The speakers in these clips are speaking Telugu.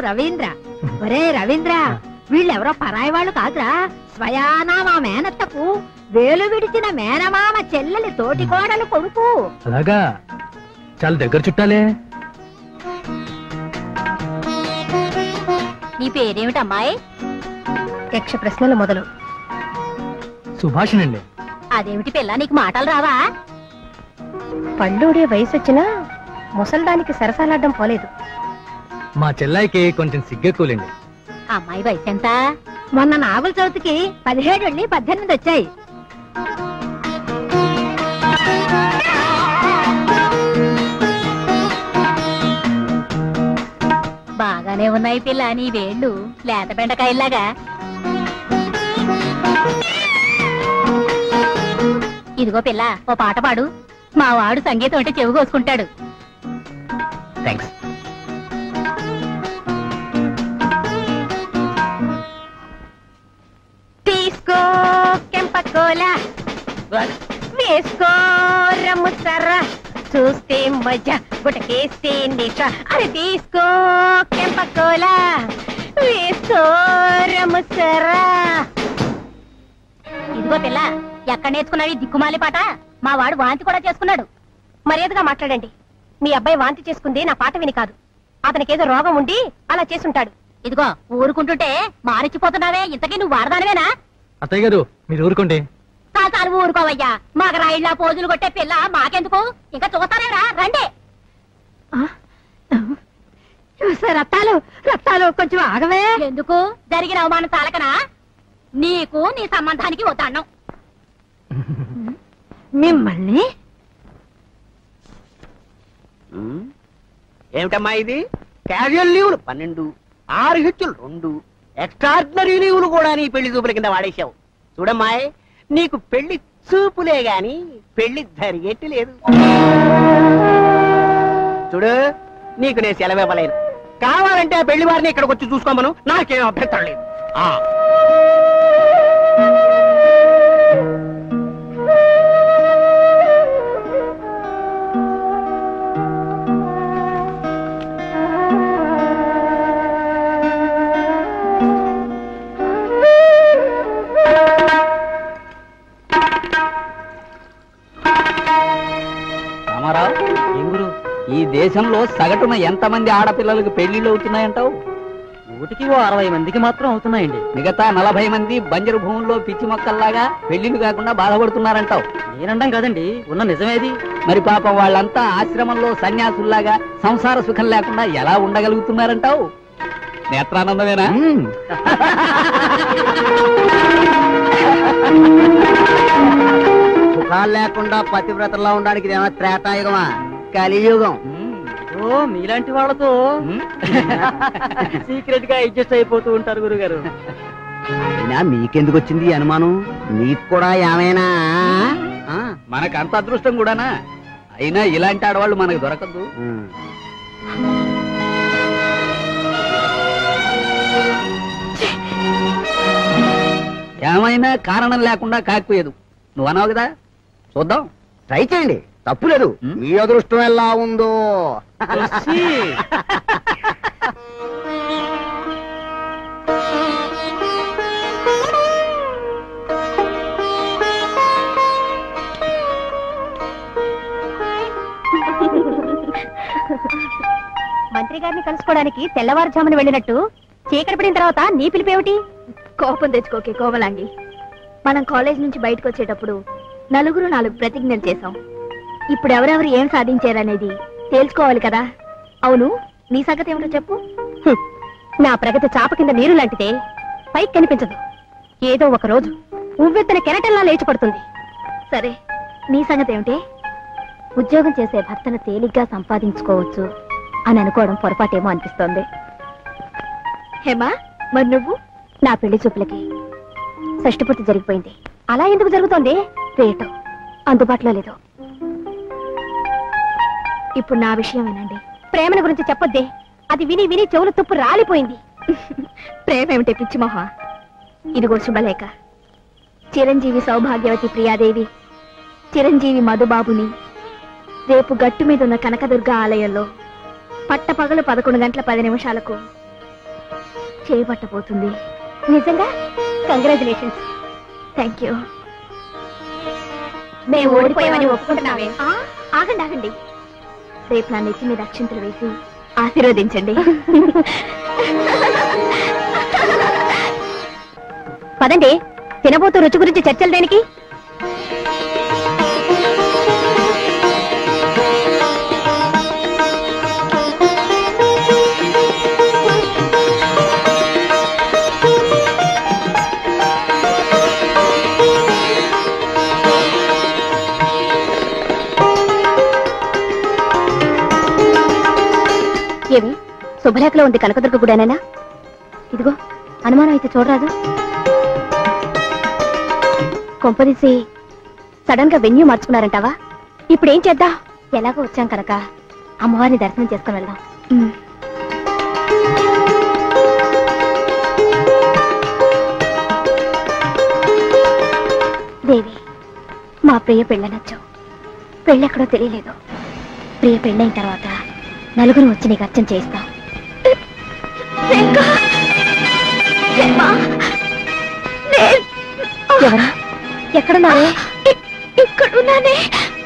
రవీంద్ర ఒరే రవీంద్ర వీళ్ళెవరో పరాయి వాళ్ళు కాదురా స్వయానా మా మేనత్తకు వేలు విడిచిన మేనమామ చెల్లెలి తోటి కోడలు కొడుకు అలాగా చాలా దగ్గర చుట్టాలే నీ పేరేమిటి అమ్మాయి యక్ష ప్రశ్నలు మొదలు సుభాషిణండి అదేమిటి పిల్ల నీకు మాటలు రావా పళ్ళూడే వయసు వచ్చినా ముసల్దానికి సరసాలాడడం పోలేదు మా చెల్లాయికి కొంచెం సిగ్గెక్కువలేండి అమ్మాయి వయసు ఎంత మొన్న నాగుల చవితికి పదిహేడు వెళ్ళి పద్దెనిమిది వచ్చాయి బాగానే ఉన్నాయి పిల్ల నీ వేళ్ళు లేత బెండకాయలాగా ఇదిగో పిల్ల ఓ పాట పాడు మా వాడు సంగీతం అంటే చెవి కోసుకుంటాడు థ్యాంక్స్ తీసుకో కెంపకోలా వేసుకో రమ్ము సర్రా చూస్తే మజా గుటకేస్తే నిష అరే తీసుకో కెంపకోలా వేసుకో రమ్ము సర్రా ఇదిగో పిల్ల ఎక్కడ నేర్చుకున్నాడు ఈ దిక్కుమాలి పాట మా వాడు వాంతి కూడా చేసుకున్నాడు మర్యాదగా మాట్లాడండి మీ అబ్బాయి వాంతి చేసుకుంది నా పాట విని కాదు అతనికి ఏదో రోగం ఉండి అలా చేసుంటాడు ఇదిగో ఊరుకుంటుంటే మారిచ్చిపోతున్నావే ఇంతకీ నువ్వు వాడదానివేనా అత్తయ్య గారు మీరు ఊరుకోండి చాలు చాలు ఊరుకోవయ్యా మాకు రైళ్ళ పోజులు కొట్టే పిల్ల మాకెందుకు ఇంకా చూస్తానేరా రండి రత్తాలు రత్తాలు కొంచెం ఆగవే ఎందుకు జరిగిన అవమానం చాలకనా నీకు నీ సంబంధానికి వద్దాన్నం మిమ్మల్ని ఉమ్, ఏమిటమ్మా ఇది క్యాజువల్ లీవులు పన్నెండు ఆరు హెచ్చులు రెండు ఎక్స్ట్రాడినరీ లీవులు కూడా నీ పెళ్లి చూపుల కింద వాడేశావు చూడమ్మాయ్ నీకు పెళ్లి చూపులే గాని పెళ్లి జరిగేట్టు లేదు చూడు నీకు నేను సెలవు ఇవ్వలేను కావాలంటే ఆ పెళ్లి వారిని ఇక్కడికి వచ్చి చూసుకోమను నాకేం అభ్యంతరం లేదు ఆ రామారావు ఏం గురు ఈ దేశంలో సగటున ఎంతమంది ఆడపిల్లలకు పెళ్లిళ్ళు అవుతున్నాయంటావు నూటికి ఓ అరవై మందికి మాత్రం అవుతున్నాయండి మిగతా నలభై మంది బంజరు భూముల్లో పిచ్చి మొక్కల్లాగా పెళ్లిళ్ళు కాకుండా బాధపడుతున్నారంటావు నేనండం కాదండి ఉన్న నిజమేది మరి పాపం వాళ్ళంతా ఆశ్రమంలో సన్యాసుల్లాగా సంసార సుఖం లేకుండా ఎలా ఉండగలుగుతున్నారంటావు నేత్రానందమేనా సుఖాలు లేకుండా పతివ్రతలా ఉండడానికి ఇదేమన్నా త్రేతాయుగమా కలియుగం ఓ మీలాంటి వాళ్ళతో సీక్రెట్ గా అడ్జస్ట్ అయిపోతూ ఉంటారు గురుగారు అయినా మీకెందుకు వచ్చింది ఈ అనుమానం మీకు కూడా ఏమైనా ఆ? మనకు అంత అదృష్టం కూడానా అయినా ఇలాంటి ఆడవాళ్ళు మనకు దొరకదు ఉమ్. ఏమైనా కారణం లేకుండా కాకపోయేదు నువ్వు అన్నావు కదా చూద్దాం ట్రై చేయండి తప్పు లేదు ఉమ్. మీ అదృష్టం ఎలా ఉందో మంత్రి గారిని కలుసుకోవడానికి తెల్లవారుజామున వెళ్ళినట్టు చీకటి పడిన తర్వాత నీ పిలిపేమిటి కోపం తెచ్చుకోకే కోమలాంగి మనం కాలేజ్ నుంచి బయటకు వచ్చేటప్పుడు నలుగురు నాలుగు ప్రతిజ్ఞలు చేశాం ఇప్పుడు ఎవరెవరు ఏం సాధించారనేది తేల్చుకోవాలి కదా అవును నీ సంగతి ఏమిటో చెప్పు హ్మ్. నా ప్రగతి చాప కింద నీరు లాంటిదే పైకి కనిపించదు ఏదో ఒక రోజు ఉవ్వెత్తిన కెరటంలా లేచి పడుతుంది సరే నీ సంగతి ఏమిటి ఉద్యోగం చేసే భర్తను తేలిగ్గా సంపాదించుకోవచ్చు అని అనుకోవడం పొరపాటేమో అనిపిస్తోంది హేమా మరి నువ్వు నా పెళ్లి చూపులకి షష్టిపూర్తి జరిగిపోయింది అలా ఎందుకు జరుగుతోంది రేటు అందుబాటులో లేదు ఇప్పుడు నా విషయం వినండి ప్రేమను గురించి చెప్పొద్దే అది విని విని చెవులు తుప్పు రాలిపోయింది ప్రేమ ఏమిటి పిచ్చి మొహ ఇదిగో శుభలేఖ చిరంజీవి సౌభాగ్యవతి ప్రియాదేవి చిరంజీవి మధుబాబుని రేపు గట్టు మీద ఉన్న కనకదుర్గ ఆలయంలో పట్టపగలు పదకొండు గంటల పది నిమిషాలకు చేయబట్టబోతుంది నిజంగా కంగ్రాచులేషన్స్ థ్యాంక్ యూ మేము ఓడిపోయామని ఒప్పుకుంటున్నామే ఆగండి ఆగండి రేపు నా నెత్తి మీద అక్షింతలు వేసి ఆశీర్వదించండి పదండి తినబోతూ రుచి గురించి చర్చలు దేనికి ఏవి శుభలేఖలో ఉంది కనకదుర్గ గుడేనా ఇదిగో అనుమానం అయితే చూడరాదు కొంపదీసి సడన్ గా వెన్యూ మార్చుకున్నారంటావా ఇప్పుడు ఏం చేద్దాం ఎలాగో వచ్చాం కనుక అమ్మవారిని దర్శనం చేసుకుని వెళ్దాం ఉమ్. దేవి మా ప్రియ పెళ్ళనొచ్చు పెళ్ళెక్కడో తెలియలేదు ప్రియ పెళ్ళైన తర్వాత నలుగురు వచ్చి నీకు అర్చన చేయిస్తాం ఎవరు ఎక్కడున్నారే ఇక్కడున్నానే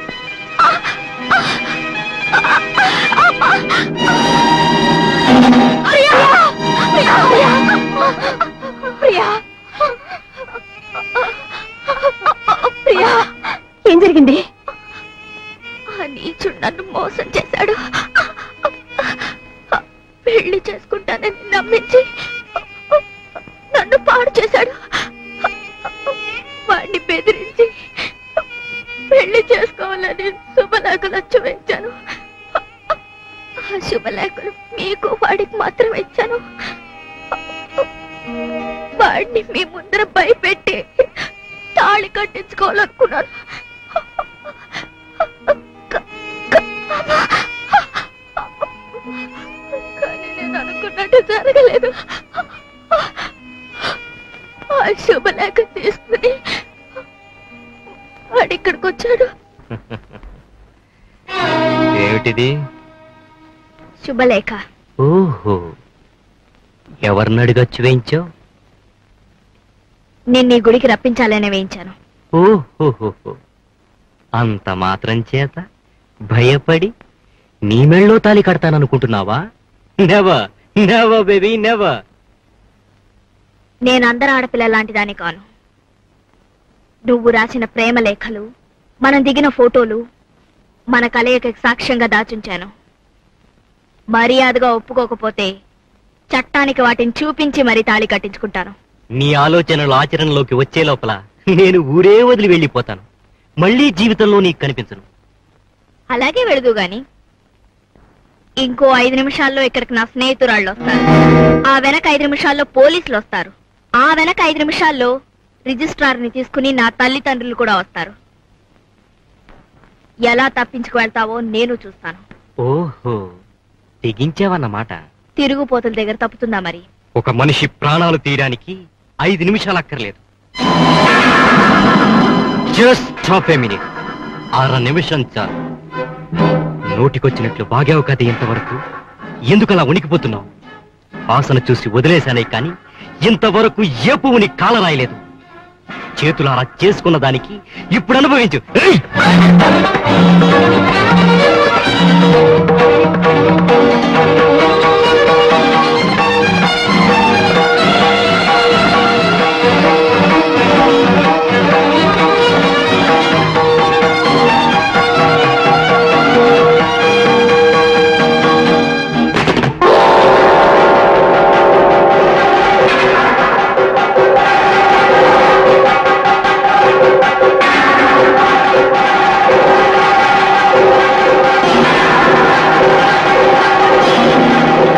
ఏం జరిగింది ఆ నీచుడు నన్ను మోసం చేశాడు పెళ్లి చేసుకుంటానని నమ్మించి నన్ను పాడు చేశాడు వాడిని బెదిరించి పెళ్లి చేసుకోవాలని శుభలేఖలు వచ్చి వేయించాను ఆ శుభలేఖలు మీకు వాడికి మాత్రం ఇచ్చాను వాడిని మీ ముందర భయపెట్టి తాళి కట్టించుకోవాలనుకున్నాను కానీ నేను అనుకున్నట్టు జరగలేదు ఆ శుభలేఖ తీసుకుని వాడు ఇక్కడికి వచ్చాడు ఏమిటిది శుభలేఖ ఓహో ఎవరిని అడిగొచ్చి వేయించావు నిన్ను ఈ గుడికి రప్పించాలనే వేయించాను ఓహోహోహో అంత మాత్రం చేత భయపడి నీ మెళ్ళో తాలి కడతాననుకుంటున్నావా నెవర్ నెవర్ బేబీ నెవర్ నేను అందరు ఆడపిల్ల లాంటి దాని కాను నువ్వు రాసిన ప్రేమ లేఖలు మనం దిగిన ఫోటోలు మన కలయికకి సాక్ష్యంగా దాచుంచాను మర్యాదగా ఒప్పుకోకపోతే చట్టానికి వాటిని చూపించి మరీ తాళి కట్టించుకుంటాను నీ ఆలోచనలు ఆచరణలోకి వచ్చే లోపల నేను ఊరే వదిలి వెళ్ళిపోతాను మళ్ళీ జీవితంలో నీకు కనిపించను అలాగే వెళదు గాని ఇంకో ఐదు నిమిషాల్లో ఇక్కడికి నా స్నేహితురాళ్ళు వస్తారు ఆ వెనక ఐదు నిమిషాల్లో పోలీసులు వస్తారు ఆ వెనక ఐదు నిమిషాల్లో రిజిస్ట్రార్ ని తీసుకుని నా తల్లిదండ్రులు కూడా వస్తారు ఎలా తప్పించుకు వెళ్తావో నేను చూస్తాను ఓహో తెగించావన్నమాట తిరుగుపోతుల దగ్గర తప్పుతుందా మరి ఒక మనిషి ప్రాణాలు తీయడానికి ఐదు నిమిషాలు అక్కర్లేదు జస్ట్ స్టాప్ ఏ మినిట్ అర నిమిషం చాలు నోటికొచ్చినట్లు బాగావు కదా ఇంతవరకు ఎందుకలా ఉనికిపోతున్నావు వాసన చూసి వదిలేశానే కానీ ఇంతవరకు ఏ పువ్వుని కాలరాయలేదు చేతులు అలా చేసుకున్న దానికి ఇప్పుడు అనుభవించు ఏయ్! ఆ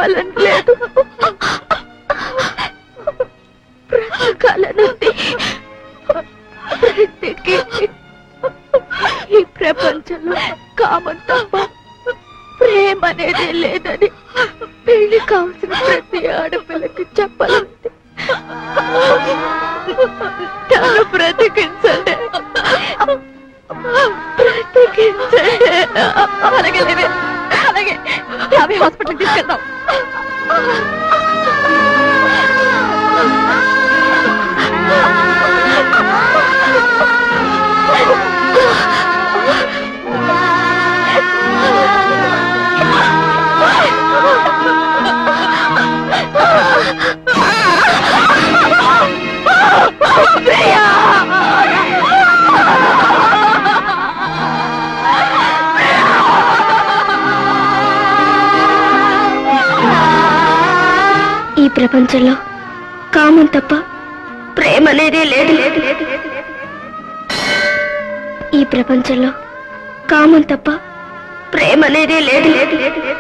చావాలని లేదు బ్రతకాలనుంది బ్రతికి ఈ ప్రపంచంలో కామం తప్ప ప్రేమ అనేది లేదని పెళ్లి కావాల్సిన ప్రతి ఆడపిల్లకి చెప్పాలంటే తను బ్రతికించండి బ్రతికించండి అలాగే లేవే అలాగే యాభై హాస్పిటల్ తీసుకెళ్దాం ఈ ప్రపంచంలో కామం తప్ప ప్రేమ అనేది లేదు లేదు లేదు ఈ ప్రపంచంలో కామం తప్ప ప్రేమ అనేది లేదు లేదు లేదు